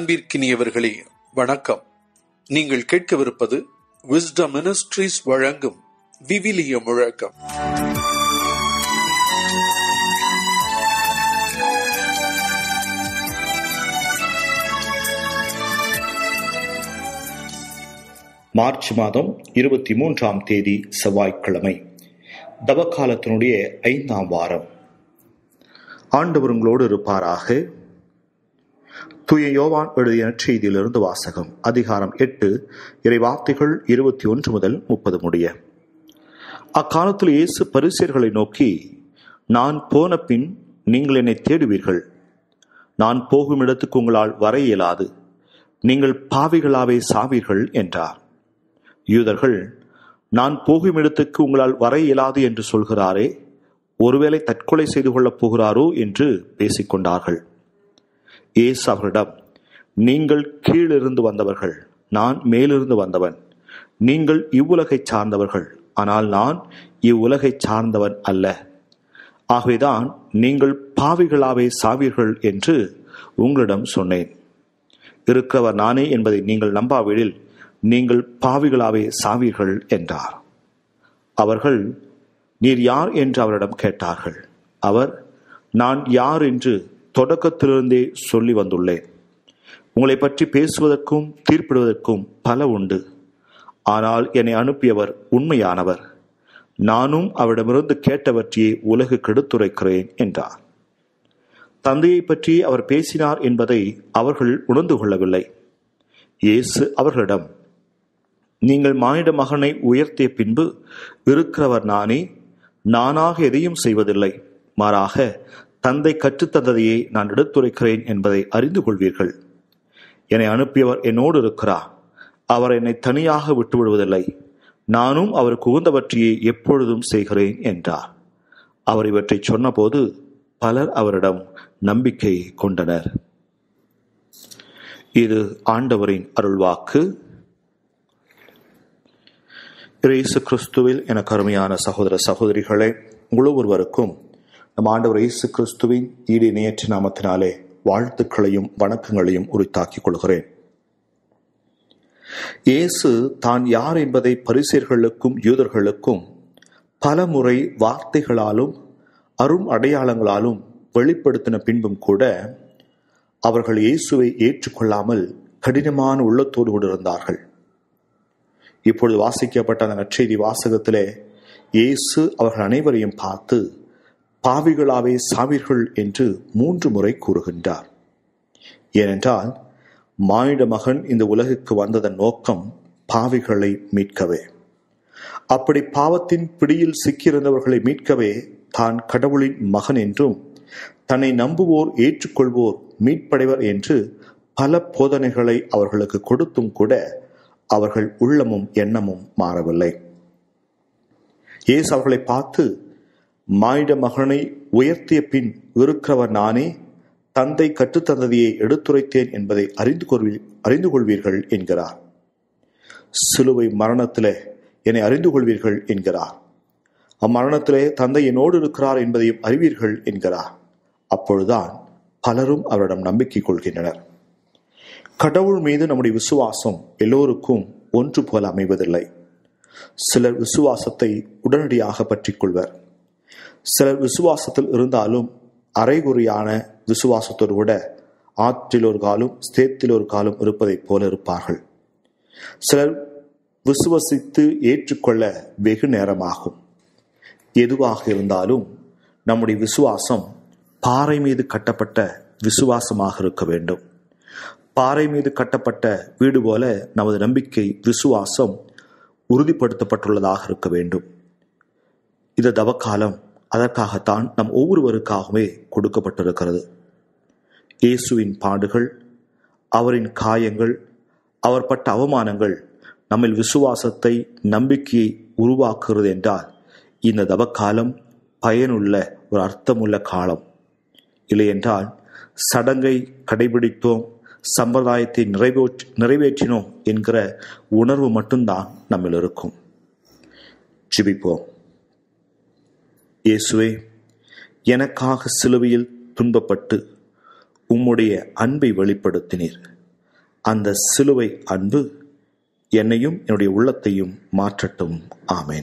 அன்பிற்கினியவர்களே வணக்கம் நீங்கள் கேட்கவிருப்பது விஸ்டம் மினிஸ்ட்ரீஸ் வழங்கும் விவிலிய முழக்கம் மார்ச் மாதம் இருபத்தி மூன்றாம் தேதி செவ்வாய்க்கிழமை தவக்காலத்தினுடைய ஐந்தாம் வாரம் ஆண்டவர் உங்களோடு இருப்பாராக தூய யோவான் எழுதிய நற்செய்தியிலிருந்து வாசகம் அதிகாரம் எட்டு இறை வார்த்தைகள் இருபத்தி ஒன்று முதல் முப்பது முடிய அக்காலத்தில் இயேசு பரிசேர்களை நோக்கி நான் போன பின் நீங்கள் என்னை தேடுவீர்கள் நான் போகும் இடத்துக்கு உங்களால் வர இயலாது நீங்கள் பாவிகளாவே சாவீர்கள் என்றார் யூதர்கள் நான் போகும் இடத்துக்கு உங்களால் வர இயலாது என்று சொல்கிறாரே ஒருவேளை தற்கொலை செய்து கொள்ளப் போகிறாரோ என்று பேசிக்கொண்டார்கள் ஏசு அவரிடம் நீங்கள் கீழிருந்து வந்தவர்கள் நான் மேலிருந்து வந்தவன் நீங்கள் இவ்வுலகைச் சார்ந்தவர்கள் ஆனால் நான் இவ்வுலகைச் சார்ந்தவன் அல்ல ஆகவேதான் நீங்கள் பாவிகளாவே சாவீர்கள் என்று உங்களிடம் சொன்னேன் இருக்கிறவர் நானே என்பதை நீங்கள் நம்பாவிடில் நீங்கள் பாவிகளாவே சாவீர்கள் என்றார் அவர்கள் நீர் யார் என்று அவரிடம் கேட்டார்கள் அவர் நான் யார் என்று தொடக்கத்திலிருந்தே சொல்லி வந்துள்ளேன் உங்களை பற்றி பேசுவதற்கும் தீர்ப்பிடுவதற்கும் பல உண்டு ஆனால் என்னை அனுப்பியவர் உண்மையானவர் நானும் அவரிடமிருந்து கேட்டவற்றையே உலகு கெடுத்துரைக்கிறேன் என்றார் தந்தையை பற்றி அவர் பேசினார் என்பதை அவர்கள் உணர்ந்து கொள்ளவில்லை இயேசு அவர்களிடம் நீங்கள் மானிட மகனை உயர்த்திய பின்பு இருக்கிறவர் நானே நானாக எதையும் செய்வதில்லை மாறாக தந்தை கற்றுத்தந்ததையே நான் எடுத்துரைக்கிறேன் என்பதை அறிந்து கொள்வீர்கள் என்னை அனுப்பியவர் என்னோடு இருக்கிறார் அவர் என்னை தனியாக விட்டுவிடுவதில்லை நானும் அவருக்கு உகந்தவற்றையே எப்பொழுதும் செய்கிறேன் என்றார் அவர் இவற்றை சொன்னபோது பலர் அவரிடம் நம்பிக்கை கொண்டனர் இது ஆண்டவரின் அருள்வாக்கு இயேசு கிறிஸ்துவில் என கருமையான சகோதர சகோதரிகளே முழு ஒருவருக்கும் நம் ஆண்டவர் இயேசு கிறிஸ்துவின் ஈடு நேற்று நாமத்தினாலே வாழ்த்துக்களையும் வணக்கங்களையும் உரித்தாக்கிக் கொள்கிறேன் இயேசு தான் யார் என்பதை பரிசேர்களுக்கும் யூதர்களுக்கும் பல முறை வார்த்தைகளாலும் அரும் அடையாளங்களாலும் வெளிப்படுத்தின பின்பும் கூட அவர்கள் இயேசுவை ஏற்றுக்கொள்ளாமல் கடினமான உள்ளத்தோடு கொண்டிருந்தார்கள் இப்பொழுது வாசிக்கப்பட்ட அந்த நற்செய்தி வாசகத்திலே இயேசு அவர்கள் அனைவரையும் பார்த்து பாவிகளாவே சாவீர்கள் என்று மூன்று முறை கூறுகின்றார் ஏனென்றால் மானிட மகன் இந்த உலகுக்கு வந்ததன் நோக்கம் பாவிகளை மீட்கவே அப்படி பாவத்தின் பிடியில் சிக்கியிருந்தவர்களை மீட்கவே தான் கடவுளின் மகன் என்றும் தன்னை நம்புவோர் ஏற்றுக்கொள்வோர் மீட்படைவர் என்று பல போதனைகளை அவர்களுக்கு கொடுத்தும் கூட அவர்கள் உள்ளமும் எண்ணமும் மாறவில்லை இயேசு அவர்களை பார்த்து மானிட மகனை உயர்த்திய பின் இருக்கிறவர் நானே தந்தை கற்றுத்தந்ததையே எடுத்துரைத்தேன் என்பதை அறிந்து கொள்வீ அறிந்து கொள்வீர்கள் என்கிறார் சிலுவை மரணத்திலே என்னை அறிந்து கொள்வீர்கள் என்கிறார் அம்மரணத்திலே தந்தை என்னோடு இருக்கிறார் என்பதையும் அறிவீர்கள் என்கிறார் அப்பொழுதுதான் பலரும் அவரிடம் நம்பிக்கை கொள்கின்றனர் கடவுள் மீது நம்முடைய விசுவாசம் எல்லோருக்கும் ஒன்று போல அமைவதில்லை சிலர் விசுவாசத்தை உடனடியாக பற்றிக் கொள்வர் சிலர் விசுவாசத்தில் இருந்தாலும் அரைகுறையான விசுவாசத்தோடு கூட ஆற்றில் ஒரு காலும் ஸ்தேத்தில் ஒரு காலும் இருப்பதைப் போல இருப்பார்கள் சிலர் விசுவசித்து ஏற்றுக்கொள்ள வெகு நேரமாகும் எதுவாக இருந்தாலும் நம்முடைய விசுவாசம் பாறை மீது கட்டப்பட்ட விசுவாசமாக இருக்க வேண்டும் பாறை மீது கட்டப்பட்ட வீடு போல நமது நம்பிக்கை விசுவாசம் உறுதிப்படுத்தப்பட்டுள்ளதாக இருக்க வேண்டும் இந்த தவக்காலம் அதற்காகத்தான் நம் ஒவ்வொருவருக்காகவே கொடுக்கப்பட்டிருக்கிறது இயேசுவின் பாடுகள் அவரின் காயங்கள் அவர் பட்ட அவமானங்கள் நம்மில் விசுவாசத்தை நம்பிக்கையை உருவாக்குகிறது என்றால் இந்த தவக்காலம் பயனுள்ள ஒரு அர்த்தமுள்ள காலம் இல்லையென்றால் சடங்கை கடைபிடித்தோம் சம்பிரதாயத்தை நிறைவேற்றி நிறைவேற்றினோம் என்கிற உணர்வு மட்டும்தான் நம்மில் இருக்கும் ஜிபிப்போம் இயேசுவே எனக்காக சிலுவையில் துன்பப்பட்டு உம்முடைய அன்பை வெளிப்படுத்தினீர் அந்த சிலுவை அன்பு என்னையும் என்னுடைய உள்ளத்தையும் மாற்றட்டும் ஆமேன்